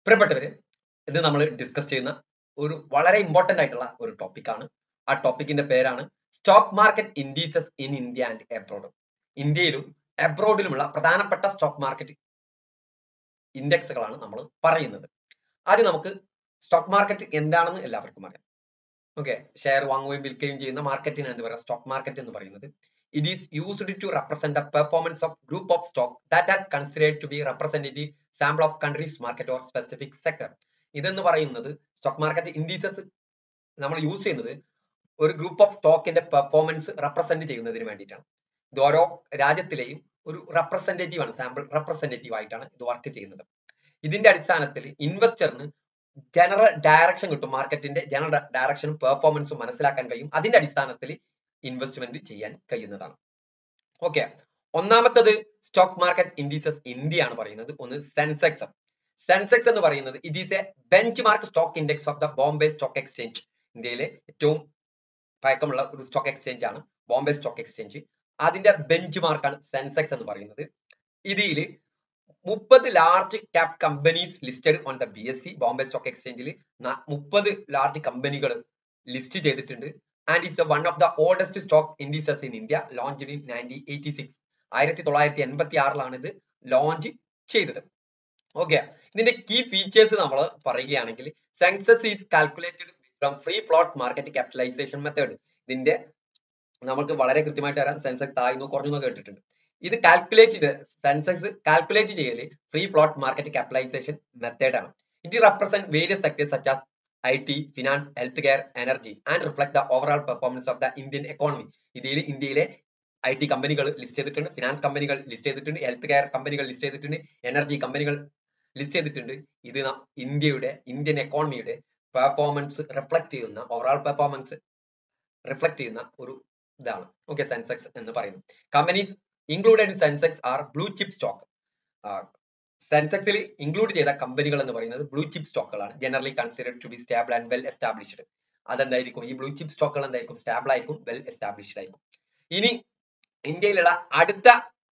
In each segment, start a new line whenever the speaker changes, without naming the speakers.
പ്രിയപ്പെട്ടവര് ഇത് നമ്മൾ ഡിസ്കസ് ചെയ്യുന്ന ഒരു വളരെ ഇമ്പോർട്ടന്റ് ആയിട്ടുള്ള ഒരു ടോപ്പിക്കാണ് ആ ടോപ്പിക്കിന്റെ പേരാണ് stock market indices in India and abroad ഇന്ത്യയിലും എബ്രോഡിലുമുള്ള പ്രധാനപ്പെട്ട സ്റ്റോക്ക് മാർക്കറ്റ് ഇൻഡെക്സുകളാണ് നമ്മൾ പറയുന്നത് ആദ്യം നമുക്ക് സ്റ്റോക്ക് മാർക്കറ്റ് എന്താണെന്ന് എല്ലാവർക്കും അറിയാം ഓക്കെ ഷെയർ വാങ്ങുകയും വിൽക്കുകയും ചെയ്യുന്ന മാർക്കറ്റിന് എന്ത് പറയാം സ്റ്റോക്ക് മാർക്കറ്റ് എന്ന് പറയുന്നത് it is used to represent the performance of group of stock that are considered to be representative sample of countries market or specific sector ഇതെന്ന് പറയുന്നത് സ്റ്റോക്ക് മാർക്കറ്റ് ഇൻഡീസസ് നമ്മൾ യൂസ് ചെയ്യുന്നത് ഒരു ഗ്രൂപ്പ് ഓഫ് സ്റ്റോക്കിന്റെ performance represent ചെയ്യുന്നതിന് വേണ്ടിയിട്ടാണ് ഇത് ഓരോ രാജ്യത്തിലെയും ഒരു റെപ്രസെന്റേറ്റീവ് ആണ് സാമ്പിൾ റെപ്രസെന്റേറ്റീവ് ആയിട്ടാണ് ഇത് വർക്ക് ചെയ്യുന്നത് ഇതിന്റെ അടിസ്ഥാനത്തിൽ ഇൻവെസ്റ്ററിന് ജനറൽ ഡയറക്ഷൻ കിട്ടും മാർക്കറ്റിന്റെ ജനറൽ ഡയറക്ഷനും പെർഫോമൻസും മനസ്സിലാക്കാൻ കഴിയും അതിന്റെ അടിസ്ഥാനത്തിൽ ഇൻവെസ്റ്റ്മെന്റ് ചെയ്യാൻ കഴിയുന്നതാണ് ഓക്കെ ഒന്നാമത്തത് സ്റ്റോക്ക് മാർക്കറ്റ് ഇൻഡീസസ് ഇന്ത്യ ആണ് പറയുന്നത് ഒന്ന് സെൻസെക്സ് സെൻസെക്സ് എന്ന് പറയുന്നത് it is a benchmark stock index of the Bombay Stock Exchange ഇന്ത്യയിലെ ഏറ്റവും പഴക്കമുള്ള ഒരു സ്റ്റോക്ക് എക്സ്ചേഞ്ച് ആണ് ബോംബെ സ്റ്റോക്ക് എക്സ്ചേഞ്ച് അതിന്റെ ബെഞ്ച് മാർക്കാണ് സെൻസെക്സ് എന്ന് പറയുന്നത് ഇതിൽ മുപ്പത് large cap companies listed on the B S C Bombay stock എക്സ്ചേഞ്ചിൽ മുപ്പത് ലാർജ് കമ്പനികൾ ലിസ്റ്റ് ചെയ്തിട്ടുണ്ട് and it's one of the oldest stock indices in India launch in nineteen eighty six ആയിരത്തി തൊള്ളായിരത്തി എൺപത്തി ആറിലാണ് ഇത് ലോഞ്ച് ചെയ്തത് ഓക്കെ ഇതിന്റെ കീ ഫീച്ചേഴ്സ് നമ്മൾ പറയുകയാണെങ്കിൽ census is calculated from free float market capitalization method ഇതിന്റെ നമുക്ക് വളരെ കൃത്യമായിട്ട് അറിയാം സെൻസെക്സ് താഴ്ന്നു കുറഞ്ഞു കേട്ടിട്ടുണ്ട് ഇത് കാൽക്കുലേറ്റ് ചെയ്ത് സെൻസെക്സ് കാൽക്കുലേറ്റ് ചെയ്യല് free float market capitalization method ആണ് it represent various sectors such as I T finance health care energy and reflect the overall performance of the Indian economy ഇതിൽ ഇന്ത്യയിലെ ഐ ടി കമ്പനികൾ ലിസ്റ്റ് ചെയ്തിട്ടുണ്ട് finance കമ്പനികൾ list ചെയ്തിട്ടുണ്ട് health care കമ്പനികൾ list ചെയ്തിട്ടുണ്ട് energy കമ്പനികൾ ലിസ്റ്റ് ചെയ്തിട്ടുണ്ട് ഇത് ഇന്ത്യയുടെ ഇന്ത്യൻ എക്കോണമിയുടെ പെർഫോമൻസ് റിഫ്ലക്ട് ചെയ്യുന്ന ഓവറോൾ പെർഫോമൻസ് റിഫ്ലക്ട് ചെയ്യുന്ന ഒരു ഇതാണ് ഓക്കെ സെൻസെക്സ് എന്ന് പറയുന്നത് companies included in Sensex are blue chip stock സെൻസെക്സിൽ ഇൻക്ലൂഡ് ചെയ്ത കമ്പനികൾ എന്ന് പറയുന്നത് ബ്ലൂ ചിപ്പ് സ്റ്റോക്കുകളാണ് generally considered to be stable and well established അതെന്തായിരിക്കും ഈ ബ്ലൂ ചിപ്പ് സ്റ്റോക്കുകൾ എന്തായിരിക്കും സ്റ്റാബിൾ ആയിരിക്കും വെൽ എസ്റ്റാബ്ലിഷ്ഡ് ആയിരിക്കും ഇനി ഇന്ത്യയിലുള്ള അടുത്ത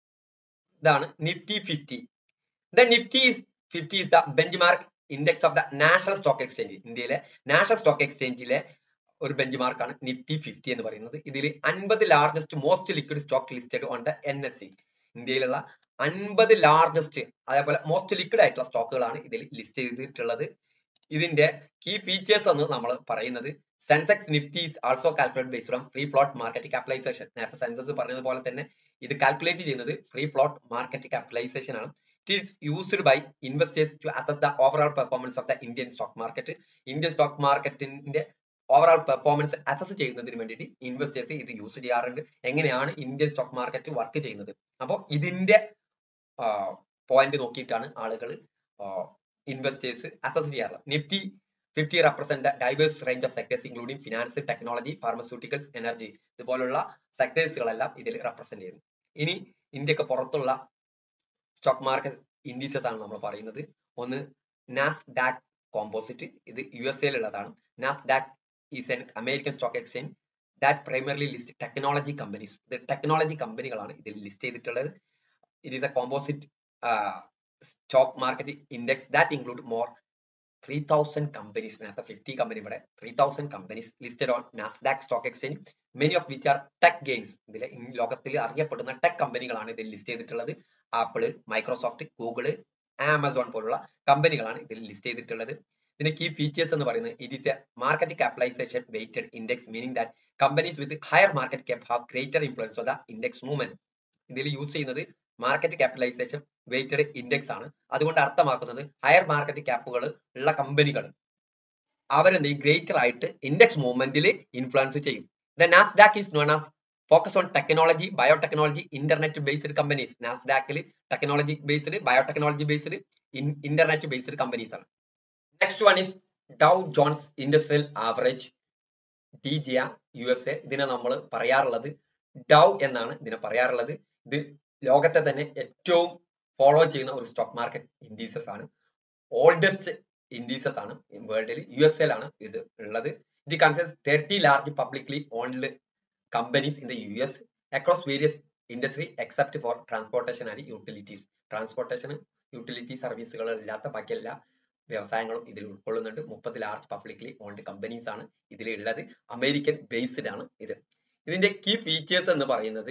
ഇതാണ് Nifty fifty the Nifty fifty is the benchmark index of the National Stock Exchange ഇന്ത്യയിലെ നാഷണൽ സ്റ്റോക്ക് എക്സ്ചേഞ്ചിലെ ഒരു ബെഞ്ച് മാർക്കാണ് നിഫ്റ്റി ഫിഫ്റ്റി എന്ന് പറയുന്നത് ഇതിൽ അൻപത് largest most liquid stock listed on the N S C ഇന്ത്യയിലുള്ള അൻപത് ലാർജസ്റ്റ് അതേപോലെ മോസ്റ്റ് ലിക്വിഡ് ആയിട്ടുള്ള സ്റ്റോക്കുകളാണ് ഇതിൽ ലിസ്റ്റ് ചെയ്തിട്ടുള്ളത് ഇതിന്റെ കീ ഫീച്ചേഴ്സ് എന്ന് നമ്മൾ പറയുന്നത് Sensex Nifty is also calculate based on free float market capitalization നേരത്തെ സെൻസസ് പറഞ്ഞതുപോലെ തന്നെ ഇത് കാൽക്കുലേറ്റ് ചെയ്യുന്നത് ഫ്രീ ഫ്ലോട്ട് മാർക്കറ്റ് ക്യാപിറ്റലൈസേഷൻ ആണ് it is used by investors to assess the overall performance of the Indian stock market Indian stock മാർക്കറ്റിന്റെ overall performance assess ചെയ്യുന്നതിന് വേണ്ടിയിട്ട് investors ഇത് യൂസ് ചെയ്യാറുണ്ട് എങ്ങനെയാണ് ഇന്ത്യൻ സ്റ്റോക്ക് മാർക്കറ്റ് വർക്ക് ചെയ്യുന്നത് അപ്പോൾ ഇതിന്റെ പോയിന്റ് നോക്കിയിട്ടാണ് ആളുകൾ ഇൻവെസ്റ്റേഴ്സ് അസസ് ചെയ്യാറുള്ളത് Nifty fifty represent diverse range of sectors including finance technology pharmaceuticals energy ഇതുപോലുള്ള സെക്ടേഴ്സുകളെല്ലാം ഇതിൽ റെപ്രസെന്റ് ചെയ്യുന്നു ഇനി ഇന്ത്യക്ക് പുറത്തുള്ള സ്റ്റോക്ക് മാർക്കറ്റ് ഇൻഡീസസ് ആണ് നമ്മൾ പറയുന്നത് ഒന്ന് നാസ് ഡാക് കോമ്പോസിറ്റ് ഇത് യു എസ് എയിലുള്ളതാണ് Nasdaq is an American stock exchange that primarily list technology companies ഇത് ടെക്നോളജി കമ്പനികളാണ് ഇതിൽ ലിസ്റ്റ് ചെയ്തിട്ടുള്ളത് it is a composite stock market index that include more three thousand companies നേരത്തെ fifty company ഇവിടെ three thousand companies listed on Nasdaq stock exchange many of which are tech games ഇതിൽ ലോകത്തിൽ അറിയപ്പെടുന്ന ടെക് കമ്പനികളാണ് ഇതിൽ ലിസ്റ്റ് ചെയ്തിട്ടുള്ളത് ആപ്പിള് മൈക്രോസോഫ്റ്റ് ഗൂഗിള് ആമസോൺ പോലുള്ള കമ്പനികളാണ് ഇതിൽ ലിസ്റ്റ് ചെയ്തിട്ടുള്ളത് ഇതിന്റെ കീ ഫീച്ചേഴ്സ് എന്ന് പറയുന്നത് it is a market capitalization weighted index meaning that companies with higher market cap have greater influence of the index movement ഇതിൽ യൂസ് ചെയ്യുന്നത് മാർക്കറ്റ് ക്യാപിറ്റലൈസേഷൻ വെയ്റ്റഡ് ഇൻഡെക്സ് ആണ് അതുകൊണ്ട് അർത്ഥമാക്കുന്നത് ഹയർ മാർക്കറ്റ് ക്യാപ്പുകൾ ഉള്ള കമ്പനികൾ അവരെന്ത് ഗ്രേറ്റർ ആയിട്ട് ഇൻഡെക്സ് മൂവ്മെന്റിൽ ഇൻഫ്ലുവൻസ് ചെയ്യും the Nasdaq is known as focus on technology biotechnology internet based companies നാസ്ഡാക്കിൽ technology based biotechnology based internet based companies ആണ് next one is Dow Jones Industrial Average D ജിയ U S A ഇതിനെ നമ്മൾ പറയാറുള്ളത് ഡൗ എന്നാണ് ഇതിനെ പറയാറുള്ളത് ഇത് ലോകത്തെ തന്നെ ഏറ്റവും ഫോളോ ചെയ്യുന്ന ഒരു സ്റ്റോക്ക് മാർക്കറ്റ് ഇൻഡീസസ് ആണ് ഓൾഡസ്റ്റ് ഇൻഡീസസ് ആണ് വേൾഡിൽ യു എസ് എയിലാണ് ഇത് ഉള്ളത് it considers thirty large publicly owned companies in the U S across various industry except for transportation and utilities transportation utility സർവീസുകൾ ഇല്ലാത്ത ബാക്കി എല്ലാ വ്യവസായങ്ങളും ഇതിൽ ഉൾക്കൊള്ളുന്നുണ്ട് മുപ്പത് ലാർജ് പബ്ലിക്ലി ഓൺഡ് കമ്പനീസ് ആണ് ഇതിലുള്ളത് അമേരിക്കൻ ബേസ്ഡ് ആണ് ഇത് ഇതിന്റെ കീ ഫീച്ചേഴ്സ് എന്ന് പറയുന്നത്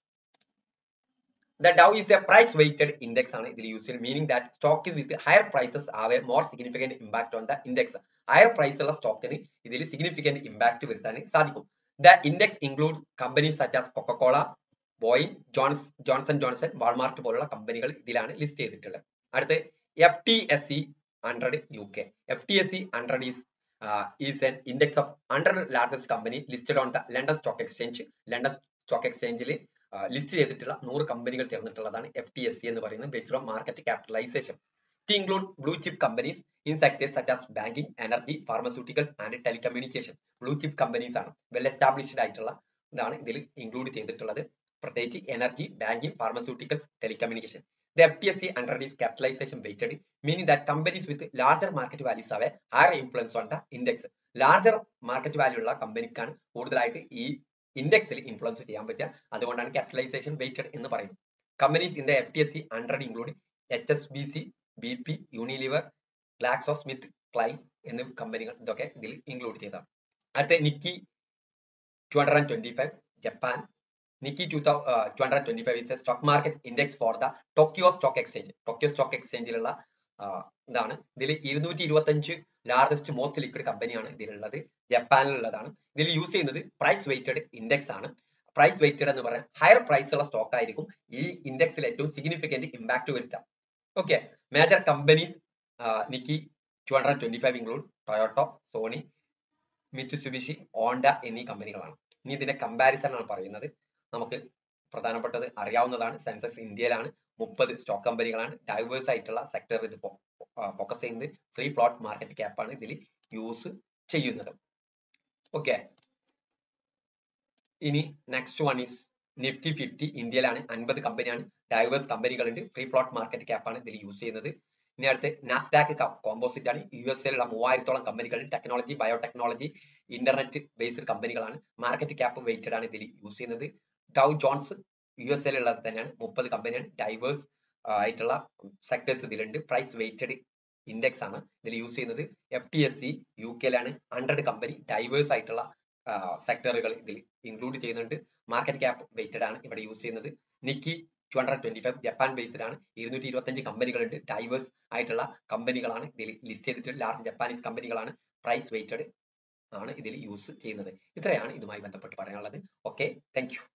The Dow is a price weighted index ആണ് ഇതിൽ യൂസ് ചെയ്യുന്നത് meaning that stock with higher prices have a more significant impact on the index higher price ഉള്ള സ്റ്റോക്കിന് ഇതിൽ സിഗ്നിഫിക്കന്റ് ഇമ്പാക്ട് വരുത്താൻ സാധിക്കും the index includes companies such as Coca Cola Boeing Johns Johnson Johnson Walmart പോലുള്ള കമ്പനികൾ ഇതിലാണ് list ചെയ്തിട്ടുള്ളത് അടുത്ത് F T S C hundred U K F T S C hundred is is an index of hundred largest company listed on the London stock exchange London stock എക്സ്ചേഞ്ചിൽ list ചെയ്തിട്ടുള്ള നൂറ് കമ്പനികൾ ചേർന്നിട്ടുള്ളതാണ് എഫ് ടി എസ് സി എന്ന് പറയുന്നത് based on market capitalization it include blue chip companies in sectors such as banking energy pharmaceuticals and telecommunication blue chip companies ആണ് well established ആയിട്ടുള്ള ഇതാണ് ഇതിൽ ഇൻക്ലൂഡ് ചെയ്തിട്ടുള്ളത് പ്രത്യേകിച്ച് energy banking pharmaceuticals telecommunication The FTSE 100 is capitalization weighted, meaning that companies with larger market values have a higher influence on the index. Larger market value ഉള്ള കമ്പനിക്കാണ് കൂടുതലായിട്ട് ഈ ഇൻഡെക്സിൽ influence ചെയ്യാൻ പറ്റുക അതുകൊണ്ടാണ് ക്യാപിറ്റലൈസേഷൻ വെയിറ്റഡ് എന്ന് പറയുന്നത് companies in the F T S C hundred include H S B C B P Unilever Glaxo Smith Kline എന്നീ കമ്പനികൾ ഇതൊക്കെ ഇതിൽ ഇൻക്ലൂഡ് ചെയ്തതാണ് അടുത്ത Nikkei two hundred and twenty five Japan Nikkei two two hundred twenty five is a stock market index for the Tokyo stock exchange Tokyo stock എക്സ്ചേഞ്ചിലുള്ള ഇതാണ് ഇതിൽ ഇരുന്നൂറ്റി ഇരുപത്തി അഞ്ച് ലാർജസ്റ്റ് മോസ്റ്റ് ലിക്വിഡ് കമ്പനിയാണ് ഇതിലുള്ളത് ജപ്പാനിലുള്ളതാണ് ഇതിൽ യൂസ് ചെയ്യുന്നത് പ്രൈസ് വെയിറ്റഡ് ഇൻഡെക്സ് ആണ് പ്രൈസ് വെയിറ്റഡ് എന്ന് പറയാൻ ഹയർ പ്രൈസ് ഉള്ള സ്റ്റോക്ക് ആയിരിക്കും ഈ ഇൻഡെക്സിൽ ഏറ്റവും സിഗ്നിഫിക്കന്റ് ഇമ്പാക്ട് വരുത്താം okay major companies Nikkei two hundred twenty five include Toyota Sony Mitsubishi Honda എന്നീ കമ്പനികളാണ് ഇനി ഇതിന്റെ കമ്പാരിസൺ ആണ് പറയുന്നത് നമുക്ക് പ്രധാനപ്പെട്ടത് അറിയാവുന്നതാണ് സെൻസെക്സ് ഇന്ത്യയിലാണ് മുപ്പത് സ്റ്റോക്ക് കമ്പനികളാണ് ഡൈവേഴ്സ് ആയിട്ടുള്ള സെക്ടർ ഇത് ഫോക്കസ് ചെയ്യുന്നത് ഫ്രീ ഫ്ലോട്ട് മാർക്കറ്റ് ക്യാപ്പ് ആണ് ഇതിൽ യൂസ് ചെയ്യുന്നത് ഓക്കെ ഇനി next one is Nifty fifty ഇന്ത്യയിലാണ് അൻപത് കമ്പനിയാണ് ഡൈവേഴ്സ് കമ്പനികളുണ്ട് ഫ്രീ ഫ്ലോട്ട് മാർക്കറ്റ് ക്യാപ്പ് ആണ് ഇതിൽ യൂസ് ചെയ്യുന്നത് ഇനി അടുത്ത് നാസ്ഡാക്ക് കോമ്പോസിറ്റ് ആണ് യു എസ് എയിലുള്ള മൂവായിരത്തോളം കമ്പനികൾ ടെക്നോളജി ബയോടെക്നോളജി ഇന്റർനെറ്റ് ബേസ്ഡ് കമ്പനികളാണ് മാർക്കറ്റ് ക്യാപ്പ് വെയിറ്റഡ് ആണ് ഇതിൽ യൂസ് ചെയ്യുന്നത് ഡൗ ജോൺസ് യു എസ് എയിലുള്ളത് തന്നെയാണ് മുപ്പത് കമ്പനിയാണ് ഡൈവേഴ്സ് ആയിട്ടുള്ള സെക്ടേഴ്സ് ഇതിലുണ്ട് പ്രൈസ് വെയിറ്റഡ് ഇൻഡെക്സ് ആണ് ഇതിൽ യൂസ് ചെയ്യുന്നത് F T S C U കെയിലാണ് ഹൺഡ്രഡ് കമ്പനി ഡൈവേഴ്സ് ആയിട്ടുള്ള സെക്ടറുകൾ ഇതിൽ ഇൻക്ലൂഡ് ചെയ്യുന്നുണ്ട് മാർക്കറ്റ് ക്യാപ്പ് വെയിറ്റഡ് ആണ് ഇവിടെ യൂസ് ചെയ്യുന്നത് Nikkei two hundred twenty five Japan based ആണ് ഇരുന്നൂറ്റി ഇരുപത്തഞ്ച് കമ്പനികളുണ്ട് ഡൈവേഴ്സ് ആയിട്ടുള്ള കമ്പനികളാണ് ഇതിൽ ലിസ്റ്റ് ചെയ്തിട്ട് ലാർജ് ജപ്പാനീസ് കമ്പനികളാണ് പ്രൈസ് വെയിറ്റഡ് ആണ് ഇതിൽ യൂസ് ചെയ്യുന്നത് ഇത്രയാണ് ഇതുമായി ബന്ധപ്പെട്ട് പറയാനുള്ളത് ഓക്കെ താങ്ക്